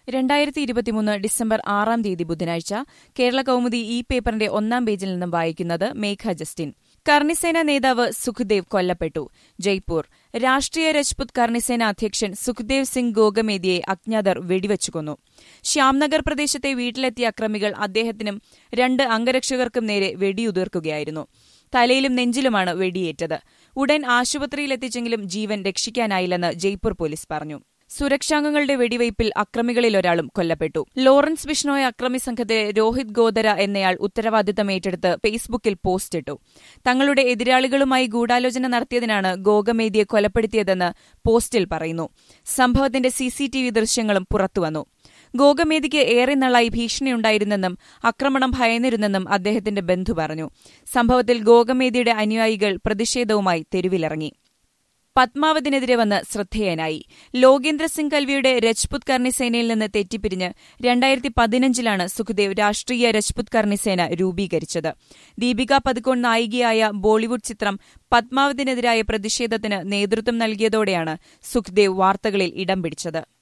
രണ്ടായിരത്തി ഇരുപത്തിമൂന്ന് ഡിസംബർ ആറാം തീയതി ബുധനാഴ്ച കേരള കൗമുദി ഇ പേപ്പറിന്റെ ഒന്നാം പേജിൽ നിന്നും വായിക്കുന്നത് മേഘ ജസ്റ്റിൻ കർണിസേന നേതാവ് സുഖ്ദേവ് കൊല്ലപ്പെട്ടു ജയ്പൂർ രാഷ്ട്രീയ രജ്പുത് കർണിസേന അധ്യക്ഷൻ സുഖ്ദേവ് സിംഗ് ഗോഗമേദിയെ അജ്ഞാതർ വെടിവച്ചു കൊന്നു ശ്യാംനഗർ പ്രദേശത്തെ വീട്ടിലെത്തിയ അക്രമികൾ അദ്ദേഹത്തിനും രണ്ട് അംഗരക്ഷകർക്കും നേരെ വെടിയുതിർക്കുകയായിരുന്നു തലയിലും നെഞ്ചിലുമാണ് വെടിയേറ്റത് ഉടൻ ആശുപത്രിയിലെത്തിച്ചെങ്കിലും ജീവൻ രക്ഷിക്കാനായില്ലെന്ന് ജയ്പൂർ പോലീസ് പറഞ്ഞു സുരക്ഷാംഗങ്ങളുടെ വെടിവയ്പിൽ അക്രമികളിൽ ഒരാളും കൊല്ലപ്പെട്ടു ലോറൻസ് ബിഷ്ണോയ അക്രമി സംഘത്തിലെ രോഹിത് ഗോദര എന്നയാൾ ഉത്തരവാദിത്തം ഏറ്റെടുത്ത് ഫേസ്ബുക്കിൽ പോസ്റ്റിട്ടു തങ്ങളുടെ എതിരാളികളുമായി ഗൂഢാലോചന നടത്തിയതിനാണ് ഗോഗമേദിയെ കൊലപ്പെടുത്തിയതെന്ന് പോസ്റ്റിൽ പറയുന്നു സംഭവത്തിന്റെ സിസിടിവി ദൃശ്യങ്ങളും പുറത്തുവന്നു ഗോഗമേദിക്ക് ഏറെ നാളായി ഭീഷണിയുണ്ടായിരുന്നെന്നും ആക്രമണം ഭയന്നിരുന്നെന്നും അദ്ദേഹത്തിന്റെ ബന്ധു പറഞ്ഞു സംഭവത്തിൽ ഗോഗമേദിയുടെ അനുയായികൾ പ്രതിഷേധവുമായി തെരുവിലിറങ്ങി പത്മാവതിനെതിരെ വന്ന് ശ്രദ്ധേയനായി ലോകേന്ദ്ര സിംഗ് കൽവിയുടെ രജ്പുത് കർണിസേനയിൽ നിന്ന് തെറ്റിപ്പിരിഞ്ഞ് രണ്ടായിരത്തി പതിനഞ്ചിലാണ് സുഖ്ദേവ് രാഷ്ട്രീയ രജ്പുത് കർണിസേന രൂപീകരിച്ചത് ദീപിക പതുക്കോൺ നായികയായ ബോളിവുഡ് ചിത്രം പത്മാവതിനെതിരായ പ്രതിഷേധത്തിന് നേതൃത്വം നൽകിയതോടെയാണ് സുഖ്ദേവ് വാർത്തകളിൽ ഇടം പിടിച്ചത്